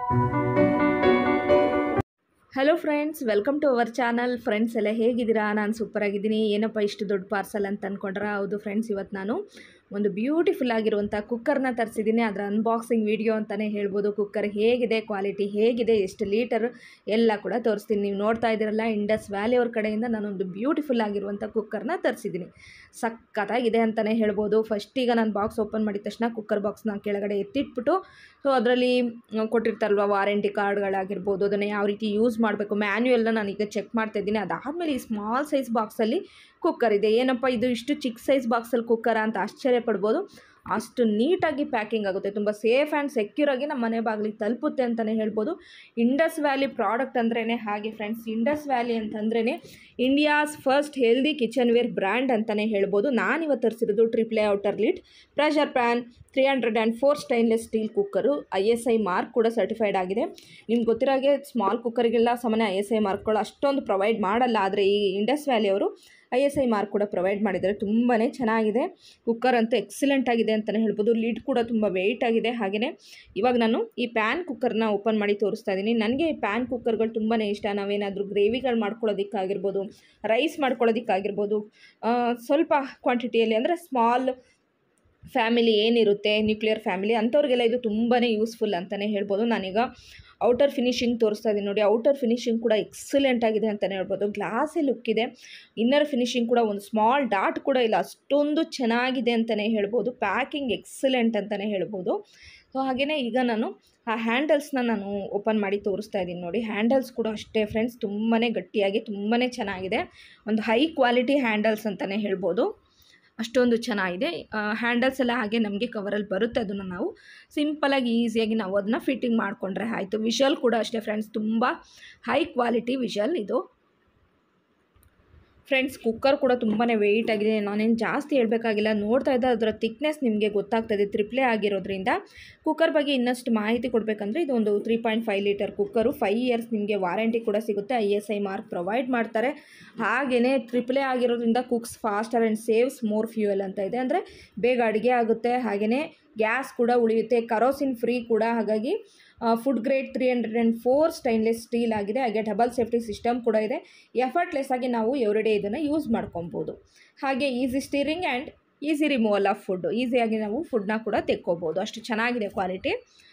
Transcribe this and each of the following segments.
hello friends welcome to our channel friends ಎಲ್ಲ ಹೇಗಿದ್ದೀರಾ ನಾನು ಸೂಪರಾಗಿದ್ದೀನಿ ಏನಪ್ಪ ಇಷ್ಟು ದೊಡ್ಡ ಪಾರ್ಸಲ್ ಅಂತ ಅಂದ್ಕೊಂಡ್ರೆ ಹೌದು ಫ್ರೆಂಡ್ಸ್ ಇವತ್ತು ನಾನು ಒಂದು ಬ್ಯೂಟಿಫುಲ್ ಆಗಿರುವಂಥ ಕುಕ್ಕರ್ನ ತರಿಸಿದ್ದೀನಿ ಅದರ ಅನ್ಬಾಕ್ಸಿಂಗ್ ವಿಡಿಯೋ ಅಂತಲೇ ಹೇಳ್ಬೋದು ಕುಕ್ಕರ್ ಹೇಗಿದೆ ಕ್ವಾಲಿಟಿ ಹೇಗಿದೆ ಎಷ್ಟು ಲೀಟರ್ ಎಲ್ಲ ಕೂಡ ತೋರಿಸ್ತೀನಿ ನೀವು ನೋಡ್ತಾ ಇದ್ದೀರಲ್ಲ ಇಂಡಸ್ ವ್ಯಾಲಿ ಅವ್ರ ಕಡೆಯಿಂದ ನಾನೊಂದು ಬ್ಯೂಟಿಫುಲ್ ಆಗಿರುವಂಥ ಕುಕ್ಕರ್ನ ತರಿಸಿದ್ದೀನಿ ಸಖತ್ತಾಗಿದೆ ಅಂತಲೇ ಹೇಳ್ಬೋದು ಫಸ್ಟ್ ಈಗ ನಾನು ಬಾಕ್ಸ್ ಓಪನ್ ಮಾಡಿದ ತಕ್ಷಣ ಕುಕ್ಕರ್ ಬಾಕ್ಸ್ನ ಕೆಳಗಡೆ ಎತ್ತಿಟ್ಬಿಟ್ಟು ಸೊ ಅದರಲ್ಲಿ ಕೊಟ್ಟಿರ್ತಾರಲ್ವ ವಾರಂಟಿ ಕಾರ್ಡ್ಗಳಾಗಿರ್ಬೋದು ಅದನ್ನು ಯಾವ ರೀತಿ ಯೂಸ್ ಮಾಡಬೇಕು ಮ್ಯಾನ್ಯುಯಲ್ನ ನಾನೀಗ ಚೆಕ್ ಮಾಡ್ತಾ ಇದ್ದೀನಿ ಅದಾದಮೇಲೆ ಈ ಸ್ಮಾಲ್ ಸೈಜ್ ಬಾಕ್ಸಲ್ಲಿ ಕುಕ್ಕರ್ ಇದೆ ಏನಪ್ಪ ಇದು ಇಷ್ಟು ಚಿಕ್ಕ ಸೈಜ್ ಬಾಕ್ಸಲ್ಲಿ ಕುಕ್ಕರ ಅಂತ ಆಶ್ಚರ್ಯ ಪಡ್ಬೋದು ಅಷ್ಟು ನೀಟಾಗಿ ಪ್ಯಾಕಿಂಗ್ ಆಗುತ್ತೆ ತುಂಬ ಸೇಫ್ ಆ್ಯಂಡ್ ಸೆಕ್ಯೂರ್ ಆಗಿ ನಮ್ಮ ಮನೆ ಬಾಗಿಲಿಗೆ ತಲುಪುತ್ತೆ ಅಂತಲೇ ಹೇಳ್ಬೋದು ಇಂಡಸ್ ವ್ಯಾಲಿ ಪ್ರಾಡಕ್ಟ್ ಅಂದ್ರೇ ಹಾಗೆ ಫ್ರೆಂಡ್ಸ್ ಇಂಡಸ್ ವ್ಯಾಲಿ ಅಂತಂದ್ರೇ India's first healthy kitchen ware brand ಅಂತಲೇ ಹೇಳ್ಬೋದು ನಾನಿವತ್ತು ತರಿಸಿರೋದು triply outer lid pressure pan three hundred and four stainless steel cooker I S I mark ಕೂಡ ಸರ್ಟಿಫೈಡ್ ಆಗಿದೆ ನಿಮ್ಗೆ ಗೊತ್ತಿರೋ ಹಾಗೆ ಸ್ಮಾಲ್ ಕುಕ್ಕರಿಗೆಲ್ಲ ಸಾಮಾನ್ಯ ಐ ಎಸ್ ಐ ಮಾರ್ಕ್ಗಳು ಅಷ್ಟೊಂದು ಪ್ರೊವೈಡ್ ಮಾಡಲ್ಲ ಆದರೆ ಈ ಇಂಡಸ್ ವ್ಯಾಲಿ ಅವರು ಐ ಎಸ್ ಐ ಮಾರ್ಕ್ ಕೂಡ ಪ್ರೊವೈಡ್ ಮಾಡಿದ್ದಾರೆ ತುಂಬಾ ಚೆನ್ನಾಗಿದೆ ಕುಕ್ಕರ್ ಅಂತೂ ಎಕ್ಸಲೆಂಟ್ ಆಗಿದೆ ಅಂತಲೇ ಹೇಳ್ಬೋದು ಲಿಡ್ ಕೂಡ ತುಂಬ ವೆಯ್ಟ್ ಆಗಿದೆ ಹಾಗೆಯೇ ಇವಾಗ ನಾನು ಈ ಪ್ಯಾನ್ ಕುಕ್ಕರ್ನ ಓಪನ್ ಮಾಡಿ ತೋರಿಸ್ತಾ ಇದ್ದೀನಿ ನನಗೆ ಈ ಪ್ಯಾನ್ ಕುಕ್ಕರ್ಗಳು ತುಂಬಾ ಇಷ್ಟ ನಾವೇನಾದರೂ ಗ್ರೇವಿಗಳು ಮಾಡ್ಕೊಳ್ಳೋದಕ್ಕಾಗಿರ್ಬೋದು ರೈಸ್ ಮಾಡ್ಕೊಳ್ಳೋದಕ್ಕಾಗಿರ್ಬೋದು ಆ, ಸ್ವಲ್ಪ ಕ್ವಾಂಟಿಟಿಯಲ್ಲಿ ಅಂದರೆ ಸ್ಮಾಲ್ ಫ್ಯಾಮಿಲಿ ಏನಿರುತ್ತೆ ನ್ಯೂಕ್ಲಿಯರ್ ಫ್ಯಾಮಿಲಿ ಅಂಥವ್ರಿಗೆಲ್ಲ ಇದು ತುಂಬಾ ಯೂಸ್ಫುಲ್ ಅಂತಲೇ ಹೇಳ್ಬೋದು ನಾನೀಗ ಔಟರ್ ಫಿನಿಶಿಂಗ್ ತೋರಿಸ್ತಾ ಇದ್ದೀನಿ ನೋಡಿ ಔಟರ್ ಫಿನಿಶಿಂಗ್ ಕೂಡ ಎಕ್ಸಲೆಂಟ್ ಆಗಿದೆ ಅಂತಲೇ ಹೇಳ್ಬೋದು ಗ್ಲಾಸಿ ಲುಕ್ ಇದೆ ಇನ್ನರ್ ಫಿನಿಶಿಂಗ್ ಕೂಡ ಒಂದು ಸ್ಮಾಲ್ ಡಾಟ್ ಕೂಡ ಇಲ್ಲ ಅಷ್ಟೊಂದು ಚೆನ್ನಾಗಿದೆ ಅಂತಲೇ ಹೇಳ್ಬೋದು ಪ್ಯಾಕಿಂಗ್ ಎಕ್ಸಲೆಂಟ್ ಅಂತಲೇ ಹೇಳ್ಬೋದು ಸೊ ಹಾಗೆಯೇ ಈಗ ನಾನು ಆ ಹ್ಯಾಂಡಲ್ಸ್ನ ನಾನು ಓಪನ್ ಮಾಡಿ ತೋರಿಸ್ತಾ ಇದ್ದೀನಿ ನೋಡಿ ಹ್ಯಾಂಡಲ್ಸ್ ಕೂಡ ಅಷ್ಟೇ ಫ್ರೆಂಡ್ಸ್ ತುಂಬಾ ಗಟ್ಟಿಯಾಗಿ ತುಂಬಾ ಚೆನ್ನಾಗಿದೆ ಒಂದು ಹೈ ಕ್ವಾಲಿಟಿ ಹ್ಯಾಂಡಲ್ಸ್ ಅಂತಲೇ ಹೇಳ್ಬೋದು ಅಷ್ಟೊಂದು ಚೆನ್ನಾಗಿದೆ ಹ್ಯಾಂಡಲ್ಸ್ ಎಲ್ಲ ಹಾಗೆ ನಮಗೆ ಕವರಲ್ಲಿ ಬರುತ್ತೆ ಅದನ್ನು ನಾವು ಸಿಂಪಲಾಗಿ ಈಸಿಯಾಗಿ ನಾವು ಅದನ್ನ ಫಿಟ್ಟಿಂಗ್ ಮಾಡಿಕೊಂಡ್ರೆ ಆಯಿತು ವಿಷಲ್ ಕೂಡ ಅಷ್ಟೇ ಫ್ರೆಂಡ್ಸ್ ತುಂಬ ಹೈ ಕ್ವಾಲಿಟಿ ವಿಷಲ್ ಇದು ಫ್ರೆಂಡ್ಸ್ ಕುಕ್ಕರ್ ಕೂಡ ತುಂಬಾ ವೆಯ್ಟ್ ಆಗಿದೆ ನಾನೇನು ಜಾಸ್ತಿ ಹೇಳಬೇಕಾಗಿಲ್ಲ ನೋಡ್ತಾ ಇದ್ದ ಅದರ ತಿಕ್ನೆಸ್ ನಿಮಗೆ ಗೊತ್ತಾಗ್ತದೆ ತ್ರಿಪ್ಲೆ ಆಗಿರೋದ್ರಿಂದ ಕುಕ್ಕರ್ ಬಗ್ಗೆ ಇನ್ನಷ್ಟು ಮಾಹಿತಿ ಕೊಡಬೇಕಂದ್ರೆ ಇದೊಂದು three point five litre cooker five years ನಿಮಗೆ ವಾರಂಟಿ ಕೂಡ ಸಿಗುತ್ತೆ I S I mark provide ಮಾಡ್ತಾರೆ ಹಾಗೆಯೇ ಟ್ರಿಪ್ಲೆ ಆಗಿರೋದ್ರಿಂದ cooks faster and saves more fuel ಅಂತ ಇದೆ ಅಂದರೆ ಬೇಗ ಅಡುಗೆ ಆಗುತ್ತೆ ಹಾಗೆಯೇ ಗ್ಯಾಸ್ ಕೂಡ ಉಳಿಯುತ್ತೆ ಕರೋಸಿನ್ ಫ್ರೀ ಕೂಡ ಹಾಗಾಗಿ food grade three hundred and four stainless steel ಆಗಿದೆ ಹಾಗೆ ಡಬಲ್ ಸೇಫ್ಟಿ ಸಿಸ್ಟಮ್ ಕೂಡ ಇದೆ ಎಫರ್ಟ್ಲೆಸ್ ಆಗಿ ನಾವು ಎವ್ರಿಡೇ ಇದನ್ನು ಯೂಸ್ ಮಾಡ್ಕೊಬೋದು ಹಾಗೆ easy stirring and easy removal of food ಈಸಿಯಾಗಿ ನಾವು ಫುಡ್ನ ಕೂಡ ತೆಕ್ಕೋಬೋದು ಅಷ್ಟು ಚೆನ್ನಾಗಿದೆ ಕ್ವಾಲಿಟಿ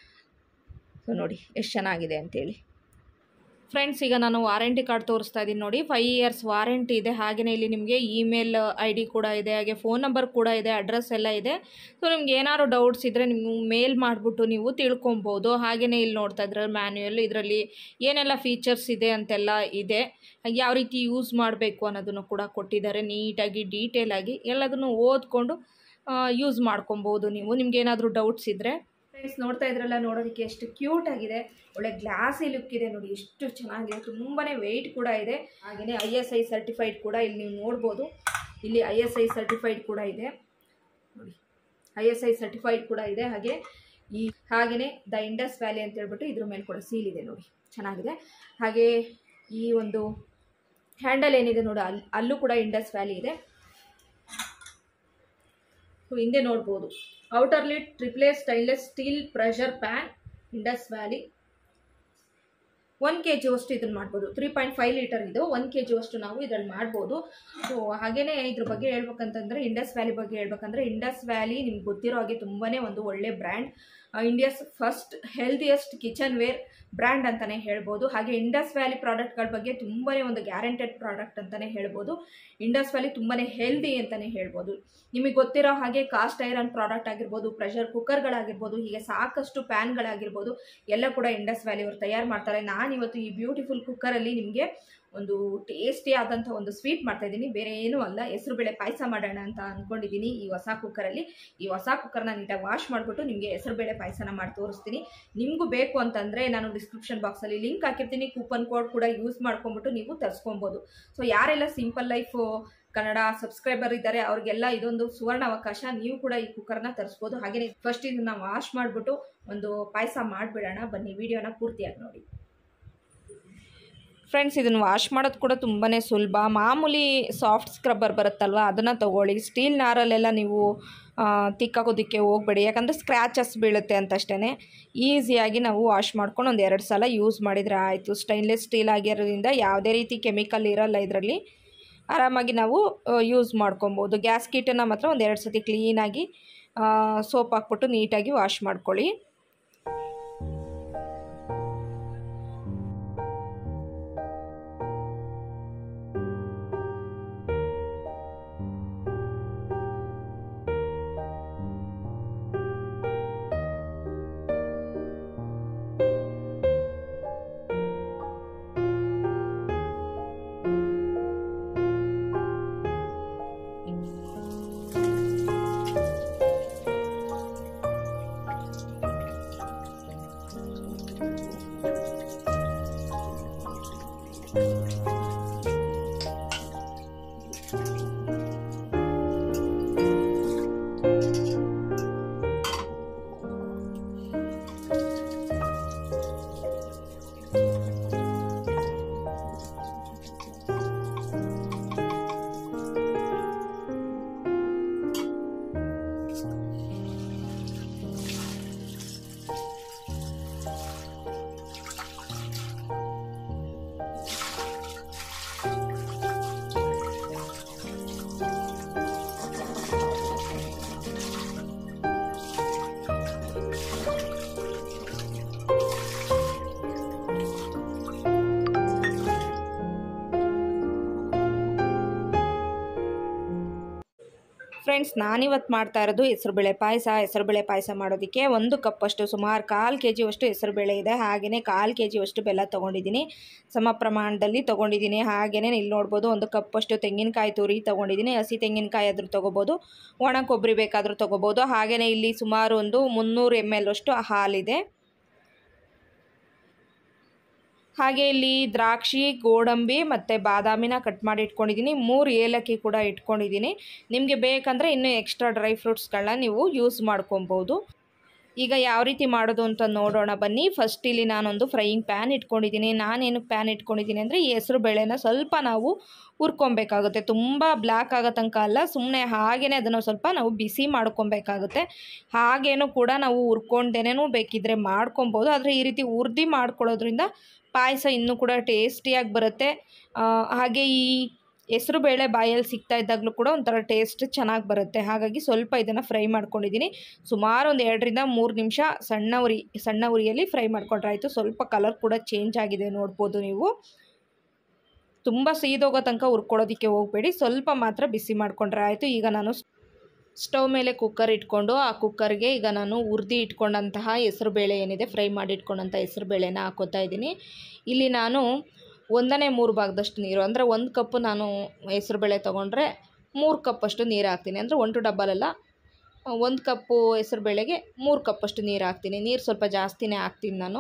ಸೊ ನೋಡಿ ಎಷ್ಟು ಚೆನ್ನಾಗಿದೆ ಅಂತೇಳಿ ಫ್ರೆಂಡ್ಸ್ ಈಗ ನಾನು ವಾರಂಟಿ ಕಾರ್ಡ್ ತೋರಿಸ್ತಾ ಇದ್ದೀನಿ ನೋಡಿ ಫೈವ್ ಇಯರ್ಸ್ ವಾರಂಟಿ ಇದೆ ಹಾಗೆಯೇ ಇಲ್ಲಿ ನಿಮಗೆ ಇಮೇಲ್ ಐ ಡಿ ಕೂಡ ಇದೆ ಹಾಗೆ ಫೋನ್ ನಂಬರ್ ಕೂಡ ಇದೆ ಅಡ್ರೆಸ್ ಎಲ್ಲ ಇದೆ ಸೊ ನಿಮ್ಗೆ ಏನಾದ್ರು ಡೌಟ್ಸ್ ಇದ್ದರೆ ನಿಮ್ಗೆ ಮೇಲ್ ಮಾಡಿಬಿಟ್ಟು ನೀವು ತಿಳ್ಕೊಬೋದು ಹಾಗೆಯೇ ಇಲ್ಲಿ ನೋಡ್ತಾ ಇದ್ರೆ ಮ್ಯಾನ್ಯುಯಲ್ ಇದರಲ್ಲಿ ಏನೆಲ್ಲ ಫೀಚರ್ಸ್ ಇದೆ ಅಂತೆಲ್ಲ ಇದೆ ಹಾಗೆ ಯಾವ ರೀತಿ ಯೂಸ್ ಮಾಡಬೇಕು ಅನ್ನೋದನ್ನು ಕೂಡ ಕೊಟ್ಟಿದ್ದಾರೆ ನೀಟಾಗಿ ಡೀಟೇಲಾಗಿ ಎಲ್ಲದನ್ನು ಓದ್ಕೊಂಡು ಯೂಸ್ ಮಾಡ್ಕೊಬೋದು ನೀವು ನಿಮ್ಗೆ ಏನಾದರೂ ಡೌಟ್ಸ್ ಇದ್ದರೆ ಫ್ರೆಂಡ್ಸ್ ನೋಡ್ತಾ ಇದ್ರಲ್ಲ ನೋಡೋದಕ್ಕೆ ಎಷ್ಟು ಕ್ಯೂಟ್ ಆಗಿದೆ ಒಳ್ಳೆ ಗ್ಲಾಸಿ ಲುಕ್ ಇದೆ ನೋಡಿ ಎಷ್ಟು ಚೆನ್ನಾಗಿದೆ ತುಂಬಾ ವೆಯ್ಟ್ ಕೂಡ ಇದೆ ಹಾಗೆಯೇ ಐ ಎಸ್ ಐ ಸರ್ಟಿಫೈಡ್ ಕೂಡ ಇಲ್ಲಿ ನೀವು ನೋಡ್ಬೋದು ಇಲ್ಲಿ ಐ ಎಸ್ ಐ ಸರ್ಟಿಫೈಡ್ ಕೂಡ ಇದೆ ನೋಡಿ ಐ ಎಸ್ ಐ ಸರ್ಟಿಫೈಡ್ ಕೂಡ ಇದೆ ಹಾಗೆ ಈ ಹಾಗೆಯೇ ದ ಇಂಡಸ್ ವ್ಯಾಲಿ ಅಂತ ಹೇಳ್ಬಿಟ್ಟು ಇದ್ರ ಮೇಲೆ ಕೂಡ ಸೀಲ್ ಇದೆ ನೋಡಿ ಚೆನ್ನಾಗಿದೆ ಹಾಗೆ ಈ ಒಂದು ಹ್ಯಾಂಡಲ್ ಏನಿದೆ ನೋಡಿ ಅಲ್ಲಿ ಅಲ್ಲೂ ಕೂಡ ಇಂಡಸ್ ವ್ಯಾಲಿ ಇದೆ ಸೊ ಹಿಂದೆ ನೋಡ್ಬೋದು outer lid triply stainless steel pressure pan Indus valley one K G ಅಷ್ಟು ಇದನ್ನು ಮಾಡ್ಬೋದು ತ್ರೀ ಪಾಯಿಂಟ್ ಫೈವ್ ಲೀಟರ್ ಇದು ಒನ್ ಕೆ ಜಿ ಅಷ್ಟು ನಾವು ಇದರಲ್ಲಿ ಮಾಡ್ಬೋದು ಸೊ ಹಾಗೆಯೇ ಇದ್ರ ಬಗ್ಗೆ ಹೇಳ್ಬೇಕಂತಂದರೆ ಇಂಡಸ್ ವ್ಯಾಲಿ ಬಗ್ಗೆ ಹೇಳ್ಬೇಕಂದ್ರೆ ಇಂಡಸ್ ವ್ಯಾಲಿ ನಿಮ್ಗೆ ಗೊತ್ತಿರೋ ಹಾಗೆ ತುಂಬಾ ಒಂದು ಒಳ್ಳೆ brand India's first healthiest kitchen ware brand ಅಂತಲೇ ಹೇಳ್ಬೋದು ಹಾಗೆ ಇಂಡಸ್ ವ್ಯಾಲಿ ಪ್ರಾಡಕ್ಟ್ಗಳ ಬಗ್ಗೆ ತುಂಬಾ ಒಂದು ಗ್ಯಾರಂಟೆಡ್ ಪ್ರಾಡಕ್ಟ್ ಅಂತಲೇ ಹೇಳ್ಬೋದು ಇಂಡಸ್ ವ್ಯಾಲಿ ತುಂಬಾ ಹೆಲ್ದಿ ಅಂತಲೇ ಹೇಳ್ಬೋದು ನಿಮಗೆ ಗೊತ್ತಿರೋ ಹಾಗೆ ಕಾಸ್ಟ್ ಐರನ್ ಪ್ರಾಡಕ್ಟ್ ಆಗಿರ್ಬೋದು ಪ್ರೆಷರ್ ಕುಕ್ಕರ್ಗಳಾಗಿರ್ಬೋದು ಹೀಗೆ ಸಾಕಷ್ಟು ಪ್ಯಾನ್ಗಳಾಗಿರ್ಬೋದು ಎಲ್ಲ ಕೂಡ ಇಂಡಸ್ ವ್ಯಾಲಿ ಅವರು ತಯಾರು ಮಾಡ್ತಾರೆ ನಾನಿವತ್ತು ಈ ಬ್ಯೂಟಿಫುಲ್ ಕುಕ್ಕರಲ್ಲಿ ನಿಮಗೆ ಒಂದು ಟೇಸ್ಟಿ ಆದಂಥ ಒಂದು ಸ್ವೀಟ್ ಮಾಡ್ತಾ ಇದ್ದೀನಿ ಬೇರೆ ಏನೂ ಅಲ್ಲ ಹೆಸರುಬೇಳೆ ಪಾಯಸ ಮಾಡೋಣ ಅಂತ ಅಂದ್ಕೊಂಡಿದ್ದೀನಿ ಈ ಹೊಸ ಕುಕ್ಕರಲ್ಲಿ ಈ ಹೊಸ ಕುಕ್ಕರ್ನ ನೀಟಾಗಿ ವಾಶ್ ಮಾಡಿಬಿಟ್ಟು ನಿಮಗೆ ಹೆಸರುಬೇಳೆ ಪಾಯಸನ ಮಾಡಿ ತೋರಿಸ್ತೀನಿ ನಿಮಗೂ ಬೇಕು ಅಂತಂದರೆ ನಾನು ಡಿಸ್ಕ್ರಿಪ್ಷನ್ ಬಾಕ್ಸಲ್ಲಿ ಲಿಂಕ್ ಹಾಕಿರ್ತೀನಿ ಕೂಪನ್ ಕೋಡ್ ಕೂಡ ಯೂಸ್ ಮಾಡ್ಕೊಂಬಿಟ್ಟು ನೀವು ತರಿಸ್ಕೊಬೋದು ಸೊ ಯಾರೆಲ್ಲ ಸಿಂಪಲ್ ಲೈಫ್ ಕನ್ನಡ ಸಬ್ಸ್ಕ್ರೈಬರ್ ಇದ್ದಾರೆ ಅವ್ರಿಗೆಲ್ಲ ಇದೊಂದು ಸುವರ್ಣ ಅವಕಾಶ ನೀವು ಕೂಡ ಈ ಕುಕ್ಕರ್ನ ತರಿಸ್ಬೋದು ಹಾಗೆಯೇ ಫಸ್ಟ್ ಇದನ್ನ ವಾಶ್ ಮಾಡಿಬಿಟ್ಟು ಒಂದು ಪಾಯಸ ಮಾಡಿಬಿಡೋಣ ಬನ್ನಿ ವಿಡಿಯೋನ ಪೂರ್ತಿಯಾಗಿ ನೋಡಿ ಫ್ರೆಂಡ್ಸ್ ಇದನ್ನು ವಾಶ್ ಮಾಡೋದು ಕೂಡ ತುಂಬಾ ಸುಲಭ ಮಾಮೂಲಿ ಸಾಫ್ಟ್ ಸ್ಕ್ರಬ್ಬರ್ ಬರುತ್ತಲ್ವ ಅದನ್ನು ತೊಗೊಳ್ಳಿ ಸ್ಟೀಲ್ ನಾರಲ್ಲೆಲ್ಲ ನೀವು ತಿಕ್ಕಾಕೋದಕ್ಕೆ ಹೋಗಬೇಡಿ ಯಾಕಂದರೆ ಸ್ಕ್ರ್ಯಾಚಸ್ ಬೀಳುತ್ತೆ ಅಂತಷ್ಟೇ ಈಸಿಯಾಗಿ ನಾವು ವಾಶ್ ಮಾಡ್ಕೊಂಡು ಒಂದು ಎರಡು ಸಲ ಯೂಸ್ ಮಾಡಿದರೆ ಆಯಿತು ಸ್ಟೈನ್ಲೆಸ್ ಸ್ಟೀಲ್ ಆಗಿರೋದ್ರಿಂದ ಯಾವುದೇ ರೀತಿ ಕೆಮಿಕಲ್ ಇರೋಲ್ಲ ಇದರಲ್ಲಿ ಆರಾಮಾಗಿ ನಾವು ಯೂಸ್ ಮಾಡ್ಕೊಬೋದು ಗ್ಯಾಸ್ ಕಿಟನ್ನು ಮಾತ್ರ ಒಂದು ಎರಡು ಸತಿ ಕ್ಲೀನಾಗಿ ಸೋಪ್ ಹಾಕ್ಬಿಟ್ಟು ನೀಟಾಗಿ ವಾಶ್ ಮಾಡ್ಕೊಳ್ಳಿ ಫ್ರೆಂಡ್ಸ್ ನಾನಿವತ್ತು ಮಾಡ್ತಾ ಇರೋದು ಹೆಸರುಬೇಳೆ ಪಾಯಸ ಹೆಸರುಬೇಳೆ ಪಾಯಸ ಮಾಡೋದಕ್ಕೆ ಒಂದು ಕಪ್ಪಷ್ಟು ಸುಮಾರು ಕಾಲು ಕೆ ಜಿಯಷ್ಟು ಹೆಸರುಬೇಳೆ ಇದೆ ಹಾಗೆಯೇ ಕಾಲು ಕೆ ಜಿಯಷ್ಟು ಬೆಲ್ಲ ತೊಗೊಂಡಿದ್ದೀನಿ ಸಮ ಪ್ರಮಾಣದಲ್ಲಿ ತೊಗೊಂಡಿದ್ದೀನಿ ಹಾಗೆಯೇ ಇಲ್ಲಿ ನೋಡ್ಬೋದು ಒಂದು ಕಪ್ಪಷ್ಟು ತೆಂಗಿನಕಾಯಿ ತುರಿ ತೊಗೊಂಡಿದ್ದೀನಿ ಹಸಿ ತೆಂಗಿನಕಾಯಿ ಆದರೂ ತೊಗೋಬೋದು ಒಣ ಕೊಬ್ಬರಿ ಬೇಕಾದರೂ ತೊಗೋಬೋದು ಹಾಗೆಯೇ ಇಲ್ಲಿ ಸುಮಾರು ಒಂದು ಮುನ್ನೂರು ಎಮ್ ಎಲ್ ಅಷ್ಟು ಹಾಲಿದೆ ಹಾಗೆ ಇಲ್ಲಿ ದ್ರಾಕ್ಷಿ ಗೋಡಂಬಿ ಮತ್ತು ಬಾದಾಮಿನ ಕಟ್ ಮಾಡಿ ಇಟ್ಕೊಂಡಿದ್ದೀನಿ ಮೂರು ಏಲಕ್ಕಿ ಕೂಡ ಇಟ್ಕೊಂಡಿದ್ದೀನಿ ನಿಮಗೆ ಬೇಕಂದರೆ ಇನ್ನೂ ಎಕ್ಸ್ಟ್ರಾ ಡ್ರೈ ಫ್ರೂಟ್ಸ್ಗಳನ್ನ ನೀವು ಯೂಸ್ ಮಾಡ್ಕೊಬೋದು ಈಗ ಯಾವ ರೀತಿ ಮಾಡೋದು ಅಂತ ನೋಡೋಣ ಬನ್ನಿ ಫಸ್ಟ್ ಇಲ್ಲಿ ನಾನೊಂದು ಫ್ರೈಯಿಂಗ್ ಪ್ಯಾನ್ ಇಟ್ಕೊಂಡಿದ್ದೀನಿ ನಾನೇನು ಪ್ಯಾನ್ ಇಟ್ಕೊಂಡಿದ್ದೀನಿ ಅಂದರೆ ಈ ಹೆಸರು ಬೇಳೆನ ಸ್ವಲ್ಪ ನಾವು ಹುರ್ಕೊಬೇಕಾಗುತ್ತೆ ತುಂಬ ಬ್ಲ್ಯಾಕ್ ಆಗೋ ತನಕ ಅಲ್ಲ ಸುಮ್ಮನೆ ಹಾಗೇ ಅದನ್ನು ಸ್ವಲ್ಪ ನಾವು ಬಿಸಿ ಮಾಡ್ಕೊಬೇಕಾಗುತ್ತೆ ಹಾಗೇನೂ ಕೂಡ ನಾವು ಹುರ್ಕೊಂಡೇನೇನೂ ಬೇಕಿದ್ದರೆ ಮಾಡ್ಕೊಬೋದು ಆದರೆ ಈ ರೀತಿ ಹುರ್ದಿ ಮಾಡ್ಕೊಳ್ಳೋದ್ರಿಂದ ಪಾಯಸ ಇನ್ನೂ ಕೂಡ ಟೇಸ್ಟಿಯಾಗಿ ಬರುತ್ತೆ ಹಾಗೆ ಈ ಹೆಸರು ಬೇಳೆ ಬಾಯಲ್ಲಿ ಸಿಗ್ತಾ ಇದ್ದಾಗಲೂ ಕೂಡ ಒಂಥರ ಟೇಸ್ಟ್ ಚೆನ್ನಾಗಿ ಬರುತ್ತೆ ಹಾಗಾಗಿ ಸ್ವಲ್ಪ ಇದನ್ನು ಫ್ರೈ ಮಾಡ್ಕೊಂಡಿದ್ದೀನಿ ಸುಮಾರು ಒಂದು ಎರಡರಿಂದ ಮೂರು ನಿಮಿಷ ಸಣ್ಣ ಉರಿ ಸಣ್ಣ ಉರಿಯಲ್ಲಿ ಫ್ರೈ ಮಾಡ್ಕೊಂಡ್ರೆ ಆಯಿತು ಸ್ವಲ್ಪ ಕಲರ್ ಕೂಡ ಚೇಂಜ್ ಆಗಿದೆ ನೋಡ್ಬೋದು ನೀವು ತುಂಬ ಸೀದೋಗೋ ತನಕ ಹುರ್ಕೊಳ್ಳೋದಕ್ಕೆ ಹೋಗಬೇಡಿ ಸ್ವಲ್ಪ ಮಾತ್ರ ಬಿಸಿ ಮಾಡ್ಕೊಂಡ್ರೆ ಆಯಿತು ಈಗ ನಾನು ಸ್ಟವ್ ಮೇಲೆ ಕುಕ್ಕರ್ ಇಟ್ಕೊಂಡು ಆ ಕುಕ್ಕರ್ಗೆ ಈಗ ನಾನು ಹುರ್ದಿ ಇಟ್ಕೊಂಡಂತಹ ಹೆಸರುಬೇಳೆ ಏನಿದೆ ಫ್ರೈ ಮಾಡಿ ಇಟ್ಕೊಂಡಂಥ ಹೆಸರುಬೇಳೆನ ಹಾಕೋತಾ ಇದ್ದೀನಿ ಇಲ್ಲಿ ನಾನು ಒಂದನೇ ಮೂರು ಭಾಗದಷ್ಟು ನೀರು ಅಂದರೆ ಒಂದು ಕಪ್ಪು ನಾನು ಹೆಸರುಬೇಳೆ ತೊಗೊಂಡ್ರೆ ಮೂರು ಕಪ್ಪಷ್ಟು ನೀರು ಹಾಕ್ತೀನಿ ಅಂದರೆ ಒಂದು ಡಬ್ಬಲೆಲ್ಲ ಒಂದು ಕಪ್ಪು ಹೆಸರುಬೇಳೆಗೆ ಮೂರು ಕಪ್ಪಷ್ಟು ನೀರು ಹಾಕ್ತೀನಿ ನೀರು ಸ್ವಲ್ಪ ಜಾಸ್ತಿನೇ ಹಾಕ್ತೀನಿ ನಾನು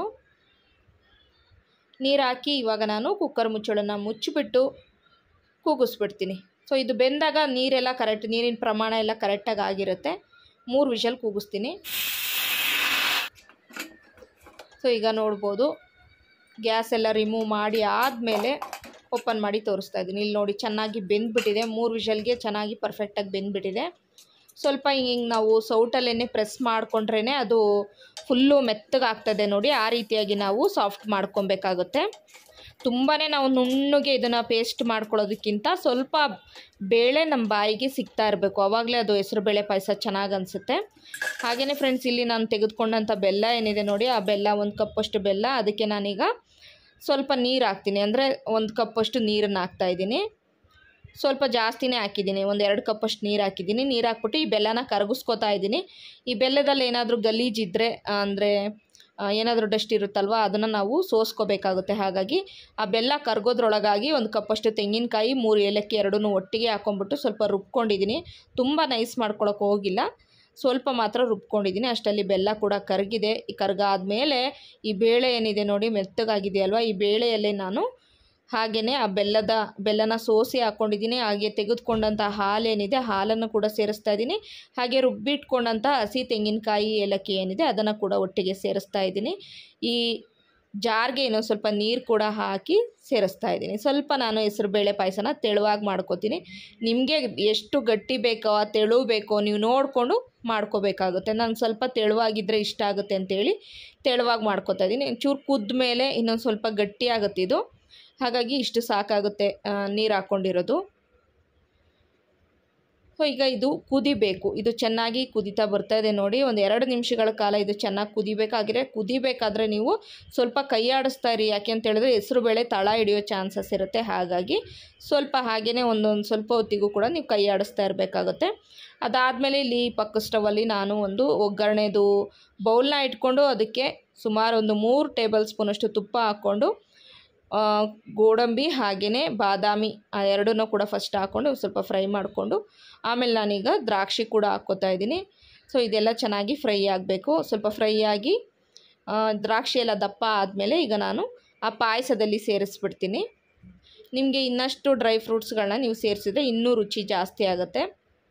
ನೀರು ಹಾಕಿ ಇವಾಗ ನಾನು ಕುಕ್ಕರ್ ಮುಚ್ಚಳನ್ನು ಮುಚ್ಚಿಬಿಟ್ಟು ಕೂಗಿಸ್ಬಿಡ್ತೀನಿ ಸೊ ಇದು ಬೆಂದಾಗ ನೀರೆಲ್ಲ ಕರೆಕ್ಟ್ ನೀರಿನ ಪ್ರಮಾಣ ಎಲ್ಲ ಕರೆಕ್ಟಾಗಿ ಆಗಿರುತ್ತೆ ಮೂರು ವಿಷಲ್ ಕೂಗಿಸ್ತೀನಿ ಸೊ ಈಗ ನೋಡ್ಬೋದು ಗ್ಯಾಸ್ ಎಲ್ಲ ರಿಮೂವ್ ಮಾಡಿ ಆದಮೇಲೆ ಓಪನ್ ಮಾಡಿ ತೋರಿಸ್ತಾ ಇದ್ದೀನಿ ಇಲ್ಲಿ ನೋಡಿ ಚೆನ್ನಾಗಿ ಬೆಂದ್ಬಿಟ್ಟಿದೆ ಮೂರು ವಿಷಲ್ಗೆ ಚೆನ್ನಾಗಿ ಪರ್ಫೆಕ್ಟಾಗಿ ಬೆಂದ್ಬಿಟ್ಟಿದೆ ಸ್ವಲ್ಪ ಹಿಂಗೆ ಹಿಂಗೆ ನಾವು ಸೌಟಲ್ಲೇ ಪ್ರೆಸ್ ಮಾಡಿಕೊಂಡ್ರೇ ಅದು ಫುಲ್ಲು ಮೆತ್ತಗಾಗ್ತದೆ ನೋಡಿ ಆ ರೀತಿಯಾಗಿ ನಾವು ಸಾಫ್ಟ್ ಮಾಡ್ಕೊಬೇಕಾಗುತ್ತೆ ತುಂಬಾ ನಾವು ನುಣ್ಣಗೆ ಇದನ್ನು ಪೇಸ್ಟ್ ಮಾಡ್ಕೊಳ್ಳೋದಕ್ಕಿಂತ ಸ್ವಲ್ಪ ಬೇಳೆ ನಮ್ಮ ಬಾಯಿಗೆ ಸಿಗ್ತಾ ಇರಬೇಕು ಆವಾಗಲೇ ಅದು ಹೆಸರು ಬೇಳೆ ಪಾಯಸ ಚೆನ್ನಾಗಿ ಅನಿಸುತ್ತೆ ಹಾಗೆಯೇ ಫ್ರೆಂಡ್ಸ್ ಇಲ್ಲಿ ನಾನು ತೆಗೆದುಕೊಂಡಂಥ ಬೆಲ್ಲ ಏನಿದೆ ನೋಡಿ ಆ ಬೆಲ್ಲ ಒಂದು ಕಪ್ಪಷ್ಟು ಬೆಲ್ಲ ಅದಕ್ಕೆ ನಾನೀಗ ಸ್ವಲ್ಪ ನೀರು ಹಾಕ್ತೀನಿ ಅಂದರೆ ಒಂದು ಕಪ್ಪಷ್ಟು ನೀರನ್ನು ಹಾಕ್ತಾಯಿದ್ದೀನಿ ಸ್ವಲ್ಪ ಜಾಸ್ತಿನೇ ಹಾಕಿದ್ದೀನಿ ಒಂದು ಎರಡು ಕಪ್ಪಷ್ಟು ನೀರು ಹಾಕಿದ್ದೀನಿ ನೀರು ಹಾಕ್ಬಿಟ್ಟು ಈ ಬೆಲ್ಲನ ಕರಗಿಸ್ಕೊತಾ ಇದ್ದೀನಿ ಈ ಬೆಲ್ಲದಲ್ಲಿ ಏನಾದರೂ ಗಲೀಜಿದ್ದರೆ ಅಂದರೆ ಏನಾದರೂ ಡಸ್ಟ್ ಇರುತ್ತಲ್ವ ಅದನ್ನು ನಾವು ಸೋಸ್ಕೋಬೇಕಾಗುತ್ತೆ ಹಾಗಾಗಿ ಆ ಬೆಲ್ಲ ಕರ್ಗೋದ್ರೊಳಗಾಗಿ ಒಂದು ಕಪ್ಪಷ್ಟು ತೆಂಗಿನಕಾಯಿ ಮೂರು ಏಲಕ್ಕಿ ಎರಡೂ ಒಟ್ಟಿಗೆ ಹಾಕ್ಕೊಂಬಿಟ್ಟು ಸ್ವಲ್ಪ ರುಬ್ಕೊಂಡಿದ್ದೀನಿ ತುಂಬ ನೈಸ್ ಮಾಡ್ಕೊಳಕ್ಕೆ ಹೋಗಿಲ್ಲ ಸ್ವಲ್ಪ ಮಾತ್ರ ರುಬ್ಕೊಂಡಿದ್ದೀನಿ ಅಷ್ಟರಲ್ಲಿ ಬೆಲ್ಲ ಕೂಡ ಕರಗಿದೆ ಈ ಕರ್ಗಾದ್ಮೇಲೆ ಈ ಬೇಳೆ ಏನಿದೆ ನೋಡಿ ಮೆತ್ತಗಾಗಿದೆಯಲ್ವ ಈ ಬೇಳೆಯಲ್ಲೇ ನಾನು ಹಾಗೆಯೇ ಆ ಬೆಲ್ಲದ ಬೆಲ್ಲನ ಸೋಸಿ ಹಾಕ್ಕೊಂಡಿದ್ದೀನಿ ಹಾಗೆ ತೆಗೆದುಕೊಂಡಂಥ ಹಾಲೇನಿದೆ ಹಾಲನ್ನು ಕೂಡ ಸೇರಿಸ್ತಾ ಇದ್ದೀನಿ ಹಾಗೆ ರುಬ್ಬಿಟ್ಕೊಂಡಂಥ ಹಸಿ ತೆಂಗಿನಕಾಯಿ ಏಲಕ್ಕಿ ಏನಿದೆ ಅದನ್ನು ಕೂಡ ಒಟ್ಟಿಗೆ ಸೇರಿಸ್ತಾ ಇದ್ದೀನಿ ಈ ಜಾರ್ಗೆ ಇನ್ನೊಂದು ಸ್ವಲ್ಪ ನೀರು ಕೂಡ ಹಾಕಿ ಸೇರಿಸ್ತಾ ಇದ್ದೀನಿ ಸ್ವಲ್ಪ ನಾನು ಹೆಸರುಬೇಳೆ ಪಾಯಸನ ತೆಳುವಾಗಿ ಮಾಡ್ಕೋತೀನಿ ನಿಮಗೆ ಎಷ್ಟು ಗಟ್ಟಿ ಬೇಕೋ ತೆಳು ಬೇಕೋ ನೀವು ನೋಡಿಕೊಂಡು ಮಾಡ್ಕೋಬೇಕಾಗುತ್ತೆ ನಾನು ಸ್ವಲ್ಪ ತೆಳುವಾಗಿದ್ದರೆ ಇಷ್ಟ ಆಗುತ್ತೆ ಅಂತೇಳಿ ತೆಳುವಾಗಿ ಮಾಡ್ಕೋತಾ ಇದ್ದೀನಿ ಚೂರು ಕುದ್ದ ಮೇಲೆ ಇನ್ನೊಂದು ಸ್ವಲ್ಪ ಗಟ್ಟಿ ಆಗುತ್ತೆ ಇದು ಹಾಗಾಗಿ ಇಷ್ಟು ಸಾಕಾಗುತ್ತೆ ನೀರು ಹಾಕ್ಕೊಂಡಿರೋದು ಸೊ ಈಗ ಇದು ಕುದಿಬೇಕು ಇದು ಚೆನ್ನಾಗಿ ಕುದಿತಾ ಬರ್ತಾ ಇದೆ ನೋಡಿ ಒಂದು ಎರಡು ನಿಮಿಷಗಳ ಕಾಲ ಇದು ಚೆನ್ನಾಗಿ ಕುದಿಬೇಕಾಗಿದ್ರೆ ಕುದಿಬೇಕಾದ್ರೆ ನೀವು ಸ್ವಲ್ಪ ಕೈ ಆಡಿಸ್ತಾ ಇರಿ ಯಾಕೆ ಅಂತ ಹೇಳಿದ್ರೆ ಹೆಸರು ಬೇಳೆ ತಳ ಹಿಡಿಯೋ ಚಾನ್ಸಸ್ ಇರುತ್ತೆ ಹಾಗಾಗಿ ಸ್ವಲ್ಪ ಹಾಗೆಯೇ ಒಂದೊಂದು ಸ್ವಲ್ಪ ಹೊತ್ತಿಗೂ ಕೂಡ ನೀವು ಕೈ ಆಡಿಸ್ತಾ ಇರಬೇಕಾಗುತ್ತೆ ಅದಾದಮೇಲೆ ಇಲ್ಲಿ ಪಕ್ಕ ಸ್ಟವಲ್ಲಿ ನಾನು ಒಂದು ಒಗ್ಗರಣೆದು ಬೌಲ್ನ ಇಟ್ಕೊಂಡು ಅದಕ್ಕೆ ಸುಮಾರು ಒಂದು ಮೂರು ಟೇಬಲ್ ಸ್ಪೂನಷ್ಟು ತುಪ್ಪ ಹಾಕ್ಕೊಂಡು ಗೋಡಂಬಿ ಹಾಗೆಯೇ ಬಾದಾಮಿ ಆ ಎರಡನ್ನೂ ಕೂಡ ಫಸ್ಟ್ ಹಾಕ್ಕೊಂಡು ಸ್ವಲ್ಪ ಫ್ರೈ ಮಾಡಿಕೊಂಡು ಆಮೇಲೆ ನಾನೀಗ ದ್ರಾಕ್ಷಿ ಕೂಡ ಹಾಕ್ಕೋತಾ ಇದ್ದೀನಿ ಸೊ ಇದೆಲ್ಲ ಚೆನ್ನಾಗಿ ಫ್ರೈ ಆಗಬೇಕು ಸ್ವಲ್ಪ ಫ್ರೈ ಆಗಿ ದ್ರಾಕ್ಷಿ ಎಲ್ಲ ದಪ್ಪ ಆದಮೇಲೆ ಈಗ ನಾನು ಆ ಪಾಯಸದಲ್ಲಿ ಸೇರಿಸ್ಬಿಡ್ತೀನಿ ನಿಮಗೆ ಇನ್ನಷ್ಟು ಡ್ರೈ ಫ್ರೂಟ್ಸ್ಗಳನ್ನ ನೀವು ಸೇರಿಸಿದ್ರೆ ಇನ್ನೂ ರುಚಿ ಜಾಸ್ತಿ ಆಗುತ್ತೆ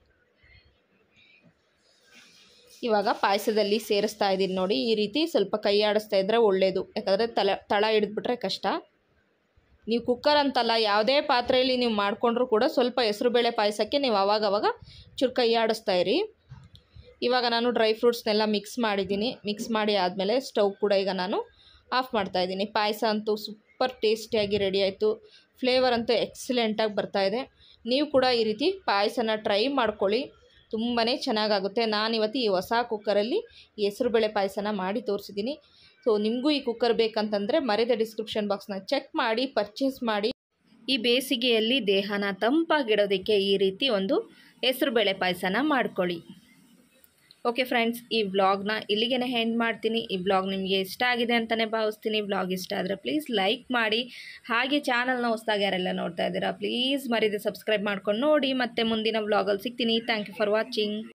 ಇವಾಗ ಪಾಯಸದಲ್ಲಿ ಸೇರಿಸ್ತಾ ಇದ್ದೀನಿ ನೋಡಿ ಈ ರೀತಿ ಸ್ವಲ್ಪ ಕೈ ಆಡಿಸ್ತಾ ಇದ್ದರೆ ಒಳ್ಳೆಯದು ಯಾಕಂದರೆ ತಲ ತಳ ಹಿಡಿದ್ಬಿಟ್ರೆ ಕಷ್ಟ ನೀವು ಕುಕ್ಕರ್ ಅಂತಲ್ಲ ಯಾವುದೇ ಪಾತ್ರೆಯಲ್ಲಿ ನೀವು ಮಾಡಿಕೊಂಡ್ರೂ ಕೂಡ ಸ್ವಲ್ಪ ಹೆಸರುಬೇಳೆ ಪಾಯಸಕ್ಕೆ ನೀವು ಅವಾಗವಾಗ ಚೂರು ಕೈ ಆಡಿಸ್ತಾ ಇರಿ ಇವಾಗ ನಾನು ಡ್ರೈ ಫ್ರೂಟ್ಸ್ನೆಲ್ಲ ಮಿಕ್ಸ್ ಮಾಡಿದ್ದೀನಿ ಮಿಕ್ಸ್ ಮಾಡಿ ಆದಮೇಲೆ ಸ್ಟವ್ ಕೂಡ ಈಗ ನಾನು ಆಫ್ ಮಾಡ್ತಾಯಿದ್ದೀನಿ ಪಾಯಸ ಅಂತೂ ಸೂಪರ್ ಟೇಸ್ಟಿಯಾಗಿ ರೆಡಿ ಆಯಿತು ಫ್ಲೇವರ್ ಅಂತೂ ಎಕ್ಸಲೆಂಟಾಗಿ ಬರ್ತಾಯಿದೆ ನೀವು ಕೂಡ ಈ ರೀತಿ ಪಾಯಸನ ಟ್ರೈ ಮಾಡ್ಕೊಳ್ಳಿ ತುಂಬಾ ಚೆನ್ನಾಗಾಗುತ್ತೆ ನಾನಿವತ್ತು ಈ ಹೊಸ ಕುಕ್ಕರಲ್ಲಿ ಹೆಸರುಬೇಳೆ ಪಾಯಸನ ಮಾಡಿ ತೋರಿಸಿದ್ದೀನಿ ಸೊ ನಿಮಗೂ ಈ ಕುಕ್ಕರ್ ಬೇಕಂತಂದರೆ ಮರೆದ ಡಿಸ್ಕ್ರಿಪ್ಷನ್ ಬಾಕ್ಸ್ನ ಚೆಕ್ ಮಾಡಿ ಪರ್ಚೇಸ್ ಮಾಡಿ ಈ ಬೇಸಿಗೆಯಲ್ಲಿ ದೇಹನ ತಂಪಾಗಿಡೋದಕ್ಕೆ ಈ ರೀತಿ ಒಂದು ಹೆಸರುಬೇಳೆ ಪಾಯಸನ ಮಾಡ್ಕೊಳ್ಳಿ ಓಕೆ ಫ್ರೆಂಡ್ಸ್ ಈ ವ್ಲಾಗ್ನ ಇಲ್ಲಿಗೆ ಹೆಂಡ್ ಮಾಡ್ತೀನಿ ಈ ವ್ಲಾಗ್ ನಿಮಗೆ ಇಷ್ಟ ಆಗಿದೆ ಅಂತಲೇ ಭಾವಿಸ್ತೀನಿ ವ್ಲಾಗ್ ಇಷ್ಟ ಆದರೆ ಪ್ಲೀಸ್ ಲೈಕ್ ಮಾಡಿ ಹಾಗೆ ಚಾನಲ್ನ ಹೊಸ್ದಾಗಿ ಯಾರೆಲ್ಲ ನೋಡ್ತಾ ಇದ್ದೀರಾ ಪ್ಲೀಸ್ ಮರಿದೆ ಸಬ್ಸ್ಕ್ರೈಬ್ ಮಾಡ್ಕೊಂಡು ನೋಡಿ ಮತ್ತೆ ಮುಂದಿನ ವ್ಲಾಗಲ್ಲಿ ಸಿಗ್ತೀನಿ ಥ್ಯಾಂಕ್ ಯು ಫಾರ್ ವಾಚಿಂಗ್